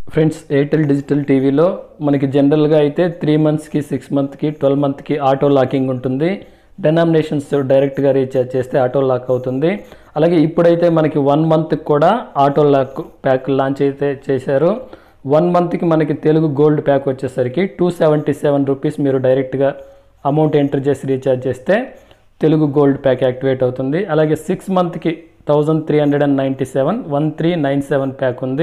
friends Airtel digital టీవీలో మనకి జనరల్గా అయితే త్రీ మంత్స్కి సిక్స్ మంత్కి ట్వెల్వ్ మంత్కి ఆటో లాకింగ్ ఉంటుంది డెనామినేషన్స్ డైరెక్ట్గా రీఛార్జ్ చేస్తే ఆటో లాక్ అవుతుంది అలాగే ఇప్పుడైతే మనకి వన్ మంత్కి కూడా ఆటో లాక్ ప్యాక్ లాంచ్ అయితే చేశారు వన్ మంత్కి మనకి తెలుగు గోల్డ్ ప్యాక్ వచ్చేసరికి టూ సెవెంటీ సెవెన్ రూపీస్ మీరు డైరెక్ట్గా అమౌంట్ ఎంటర్ చేసి రీఛార్జ్ చేస్తే తెలుగు గోల్డ్ ప్యాక్ యాక్టివేట్ అవుతుంది అలాగే సిక్స్ మంత్కి thousand three hundred and ninety seven one three nine seven pack ఉంది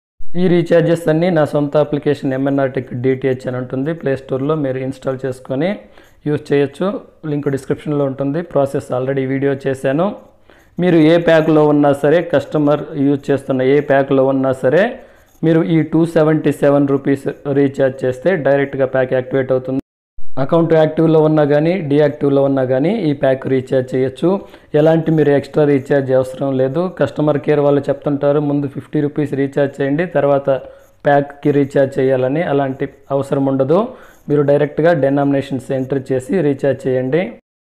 ఈ రీఛార్జెస్ అన్నీ నా సొంత అప్లికేషన్ ఎంఎన్ఆర్ టెక్ డిటిహెచ్ అని ఉంటుంది ప్లే స్టోర్లో మీరు ఇన్స్టాల్ చేసుకొని యూజ్ చేయొచ్చు లింక్ డిస్క్రిప్షన్లో ఉంటుంది ప్రాసెస్ ఆల్రెడీ వీడియో చేశాను మీరు ఏ ప్యాక్లో ఉన్నా సరే కస్టమర్ యూజ్ చేస్తున్న ఏ ప్యాక్లో ఉన్నా సరే మీరు ఈ two seventy seven rupees recharge చేస్తే డైరెక్ట్గా ప్యాక్ యాక్టివేట్ అవుతుంది అకౌంట్ యాక్టివ్లో ఉన్నా కానీ డీయాక్టివ్లో ఉన్నా కానీ ఈ ప్యాక్ రీఛార్జ్ చేయొచ్చు ఎలాంటి మీరు ఎక్స్ట్రా రీఛార్జ్ అవసరం లేదు కస్టమర్ కేర్ వాళ్ళు చెప్తుంటారు ముందు ఫిఫ్టీ రూపీస్ రీఛార్జ్ చేయండి తర్వాత ప్యాక్కి రీఛార్జ్ చేయాలని అలాంటి అవసరం ఉండదు మీరు డైరెక్ట్గా డెనామినేషన్స్ ఎంటర్ చేసి రీఛార్జ్ చేయండి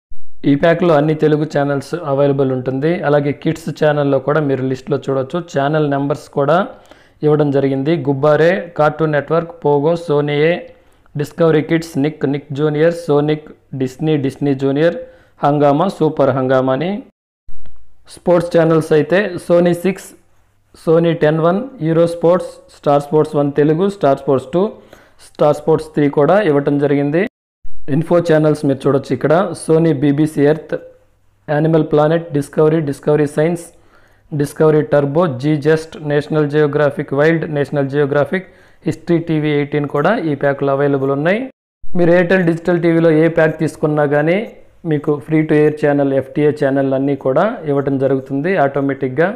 ఈ ప్యాక్లో అన్ని తెలుగు ఛానల్స్ అవైలబుల్ ఉంటుంది అలాగే కిడ్స్ ఛానల్లో కూడా మీరు లిస్ట్లో చూడొచ్చు ఛానల్ నెంబర్స్ కూడా ఇవ్వడం జరిగింది Gubbare Cartoon Network Pogo Sony Yay Discovery Kids Nick Nick Junior Sonic Disney Disney Junior Hungama super Hungama అని స్పోర్ట్స్ ఛానల్స్ అయితే Sony six Sony ten one hero sports Star Sports one Telugu Star Sports two Star Sports three కూడా ఇవ్వటం జరిగింది info channels మీరు చూడొచ్చు ఇక్కడ Sony BBC Earth Animal Planet Discovery Discovery Science Discovery Turbo Zee just National Geographic Wild National Geographic History TV eighteen కూడా ఈ ప్యాక్లు available ఉన్నాయి మీరు ఎయిర్టెల్ డిజిటల్ టీవీలో ఏ ప్యాక్ తీసుకున్నా కానీ మీకు free to air channel FTA channel అన్నీ కూడా ఇవ్వటం జరుగుతుంది ఆటోమేటిక్గా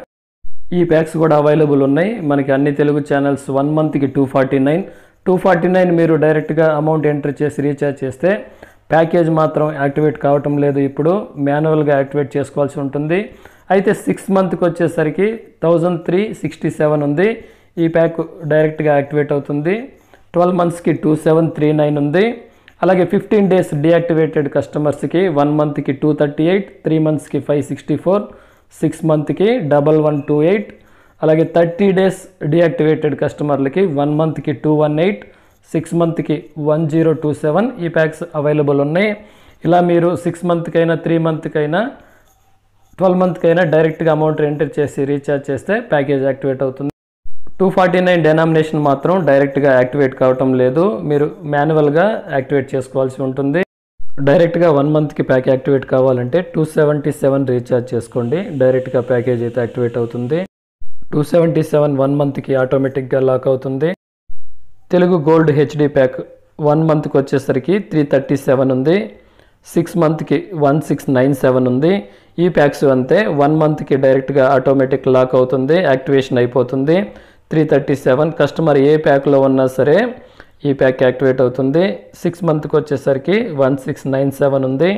ఈ ప్యాక్స్ కూడా అవైలబుల్ ఉన్నాయి మనకి అన్ని తెలుగు ఛానల్స్ వన్ మంత్కి two forty nine two forty nine మీరు డైరెక్ట్గా అమౌంట్ ఎంటర్ చేసి రీఛార్జ్ చేస్తే ప్యాకేజ్ మాత్రం యాక్టివేట్ కావటం లేదు ఇప్పుడు మాన్యువల్గా యాక్టివేట్ చేసుకోవాల్సి ఉంటుంది అయితే సిక్స్ మంత్కి వచ్చేసరికి థౌజండ్ త్రీ సిక్స్టీ సెవెన్ ఉంది ఈ ప్యాక్ డైరెక్ట్గా యాక్టివేట్ అవుతుంది ట్వెల్వ్ మంత్స్కి టూ సెవెన్ త్రీ నైన్ ఉంది అలాగే ఫిఫ్టీన్ డేస్ డియాక్టివేటెడ్ కస్టమర్స్కి వన్ మంత్కి టూ థర్టీ ఎయిట్ త్రీ మంత్స్కి ఫైవ్ సిక్స్టీ ఫోర్ సిక్స్ మంత్కి డబల్ వన్ టూ ఎయిట్ అలాగే థర్టీ డేస్ డియాక్టివేటెడ్ కస్టమర్లకి వన్ మంత్కి టూ వన్ ఎయిట్ సిక్స్ మంత్కి వన్ జీరో టూ సెవెన్ ఈ ప్యాక్స్ అవైలబుల్ ఉన్నాయి ఇలా మీరు సిక్స్ మంత్కైనా త్రీ మంత్కైనా ట్వెల్వ్ మంత్కైనా డైరెక్ట్గా అమౌంట్ ఎంటర్ చేసి రీఛార్జ్ చేస్తే ప్యాకేజ్ యాక్టివేట్ అవుతుంది టూ ఫార్టీ నైన్ డెనామినేషన్ మాత్రం డైరెక్ట్గా యాక్టివేట్ కావటం లేదు మీరు మాన్యువల్గా యాక్టివేట్ చేసుకోవాల్సి ఉంటుంది డైరెక్ట్గా వన్ మంత్కి ప్యాక్ యాక్టివేట్ కావాలంటే టూ సెవెంటీ సెవెన్ రీఛార్జ్ చేసుకోండి డైరెక్ట్గా ప్యాకేజ్ అయితే యాక్టివేట్ అవుతుంది టూ సెవెంటీ సెవెన్ వన్ మంత్కి ఆటోమేటిక్గా లాక్ అవుతుంది Telugu gold HD pack one మంత్కి వచ్చేసరికి త్రీ థర్టీ సెవెన్ ఉంది సిక్స్ మంత్కి వన్ సిక్స్ నైన్ సెవెన్ ఉంది ఈ ప్యాక్స్ అంతే వన్ మంత్కి డైరెక్ట్గా ఆటోమేటిక్ లాక్ అవుతుంది యాక్టివేషన్ అయిపోతుంది త్రీ థర్టీ సెవెన్ కస్టమర్ ఏ ప్యాక్లో ఉన్నా సరే ఈ ప్యాక్ యాక్టివేట్ అవుతుంది సిక్స్ మంత్కి వచ్చేసరికి వన్ సిక్స్ నైన్ సెవెన్ ఉంది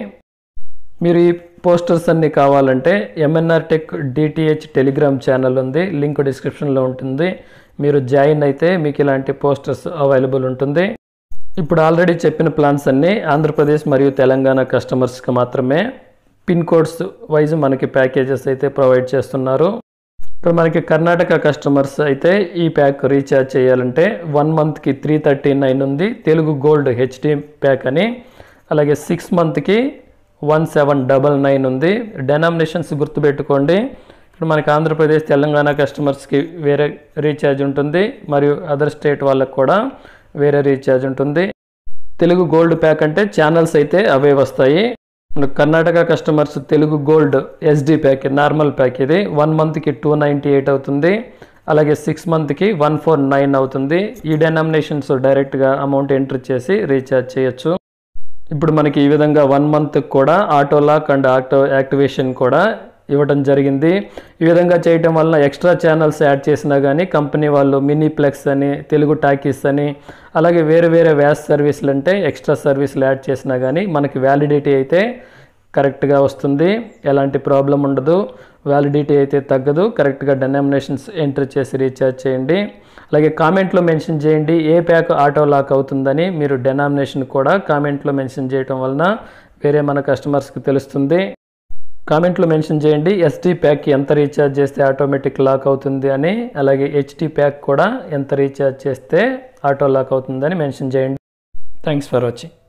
మీరు ఈ పోస్టర్స్ అన్నీ కావాలంటే MNR tech DTH Telegram channel ఉంది లింక్ డిస్క్రిప్షన్లో ఉంటుంది మీరు జాయిన్ అయితే మీకు ఇలాంటి పోస్టర్స్ అవైలబుల్ ఉంటుంది ఇప్పుడు ఆల్రెడీ చెప్పిన ప్లాన్స్ అన్నీ ఆంధ్రప్రదేశ్ మరియు తెలంగాణ కస్టమర్స్కి మాత్రమే పిన్ కోడ్స్ వైజ్ మనకి ప్యాకేజెస్ అయితే ప్రొవైడ్ చేస్తున్నారు ఇప్పుడు మనకి కర్ణాటక కస్టమర్స్ అయితే ఈ ప్యాక్ రీఛార్జ్ చేయాలంటే వన్ మంత్కి త్రీ థర్టీ నైన్ ఉంది తెలుగు గోల్డ్ హెచ్డి ప్యాక్ అని అలాగే సిక్స్ మంత్కి వన్ సెవెన్ డబల్ నైన్ ఉంది డెనామినేషన్స్ గుర్తుపెట్టుకోండి ఇప్పుడు మనకి ఆంధ్రప్రదేశ్ తెలంగాణ కస్టమర్స్కి వేరే రీఛార్జ్ ఉంటుంది మరియు అదర్ స్టేట్ వాళ్ళకి కూడా వేరే రీఛార్జ్ ఉంటుంది తెలుగు గోల్డ్ ప్యాక్ అంటే ఛానల్స్ అయితే అవే వస్తాయి మనకు Karnataka customers Telugu gold SD pack normal pack ఇది వన్ మంత్కి టూ నైంటీ ఎయిట్ అవుతుంది అలాగే సిక్స్ మంత్కి వన్ ఫోర్ నైన్ అవుతుంది ఈ డెనామినేషన్స్ డైరెక్ట్గా అమౌంట్ ఎంటర్ చేసి రీఛార్జ్ చేయొచ్చు ఇప్పుడు మనకి ఈ విధంగా వన్ మంత్ కూడా auto lock and auto activation కూడా ఇవ్వడం జరిగింది ఈ విధంగా చేయటం వలన ఎక్స్ట్రా ఛానల్స్ యాడ్ చేసినా కానీ కంపెనీ వాళ్ళు మినీ ప్లెక్స్ అని తెలుగు టాకీస్ అని అలాగే వేరే వేరే వ్యాస్ సర్వీసులు అంటే ఎక్స్ట్రా సర్వీసులు యాడ్ చేసినా కానీ మనకి వ్యాలిడిటీ అయితే కరెక్ట్గా వస్తుంది ఎలాంటి ప్రాబ్లం ఉండదు వ్యాలిడిటీ అయితే తగ్గదు కరెక్ట్గా డెనామినేషన్స్ ఎంటర్ చేసి రీఛార్జ్ చేయండి అలాగే కామెంట్లో మెన్షన్ చేయండి ఏ ప్యాక్ ఆటో లాక్ అవుతుందని మీరు డెనామినేషన్ కూడా కామెంట్లో మెన్షన్ చేయటం వలన వేరే మన కస్టమర్స్కి తెలుస్తుంది కామెంట్లో మెన్షన్ చేయండి ఎస్టీ ప్యాక్ ఎంత రీఛార్జ్ చేస్తే ఆటోమేటిక్ లాక్ అవుతుంది అని అలాగే హెచ్టీ ప్యాక్ కూడా ఎంత రీఛార్జ్ చేస్తే ఆటో లాక్ అవుతుందని మెన్షన్ చేయండి థ్యాంక్స్ ఫర్ వాచింగ్